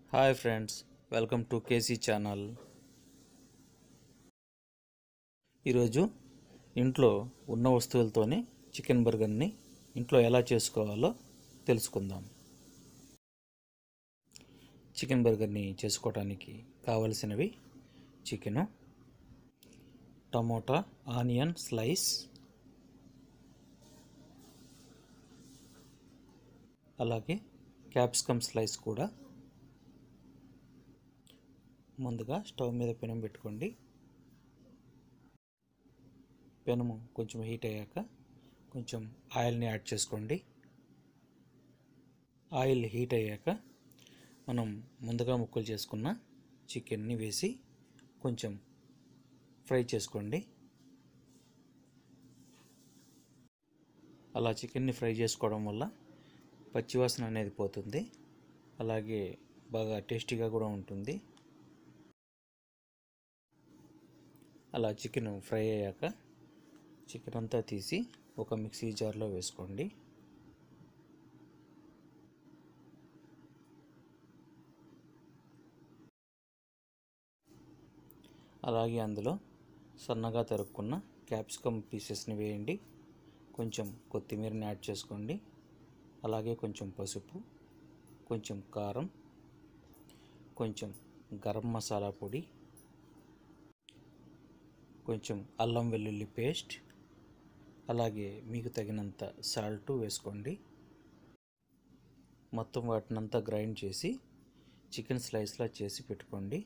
hi friends welcome to KC channel ఈరోజు ఇంట్లో ఉన్న వస్తువులతోనే చికెన్ బర్గర్ని ఇంట్లో ఎలా చేసుకోవాలో తెలుసుకుందాం చికెన్ బర్గర్ని చేసుకోవడానికి కావలసినవి చికెను టమోటా ఆనియన్ స్లైస్ అలాగే క్యాప్సికమ్ స్లైస్ కూడా ముందుగా స్టవ్ మీద పెనం పెట్టుకోండి పెనము కొంచెం హీట్ అయ్యాక కొంచెం ఆయిల్ని యాడ్ చేసుకోండి ఆయిల్ హీట్ అయ్యాక మనం ముందుగా ముక్కలు చేసుకున్న చికెన్ని వేసి కొంచెం ఫ్రై చేసుకోండి అలా చికెన్ని ఫ్రై చేసుకోవడం వల్ల పచ్చివాసన అనేది పోతుంది అలాగే బాగా టేస్టీగా కూడా ఉంటుంది అలా చికెన్ ఫ్రై అయ్యాక చికెన్ అంతా తీసి ఒక మిక్సీ జార్లో వేసుకోండి అలాగే అందులో సన్నగా తరుక్కున్న క్యాప్సికమ్ పీసెస్ని వేయండి కొంచెం కొత్తిమీరని యాడ్ చేసుకోండి అలాగే కొంచెం పసుపు కొంచెం కారం కొంచెం గరం మసాలా పొడి కొంచెం అల్లం వెల్లుల్లి పేస్ట్ అలాగే మీకు తగినంత సాల్ట్ వేసుకోండి మొత్తం వాటినంతా గ్రైండ్ చేసి చికెన్ స్లైస్లా చేసి పెట్టుకోండి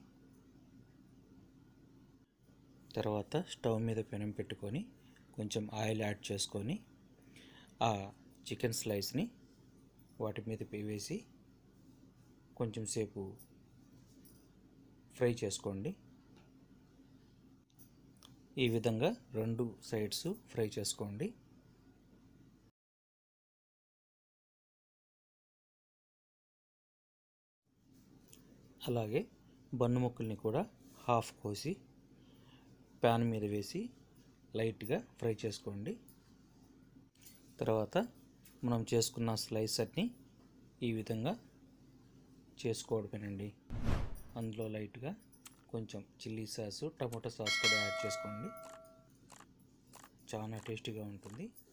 తర్వాత స్టవ్ మీద పెనం పెట్టుకొని కొంచెం ఆయిల్ యాడ్ చేసుకొని ఆ చికెన్ స్లైస్ని వాటి మీద వేసి కొంచెం సేపు ఫ్రై చేసుకోండి ఈ విధంగా రెండు సైడ్స్ ఫ్రై చేసుకోండి అలాగే బన్ను ముక్కల్ని కూడా హాఫ్ కోసి ప్యాన్ మీద వేసి లైట్గా ఫ్రై చేసుకోండి తర్వాత మనం చేసుకున్న స్లైస్ అన్ని ఈ విధంగా చేసుకోవడమేనండి అందులో లైట్గా కొంచెం చిల్లీ సాసు టమాటో సాస్ కూడా యాడ్ చేసుకోండి చాలా టేస్టీగా ఉంటుంది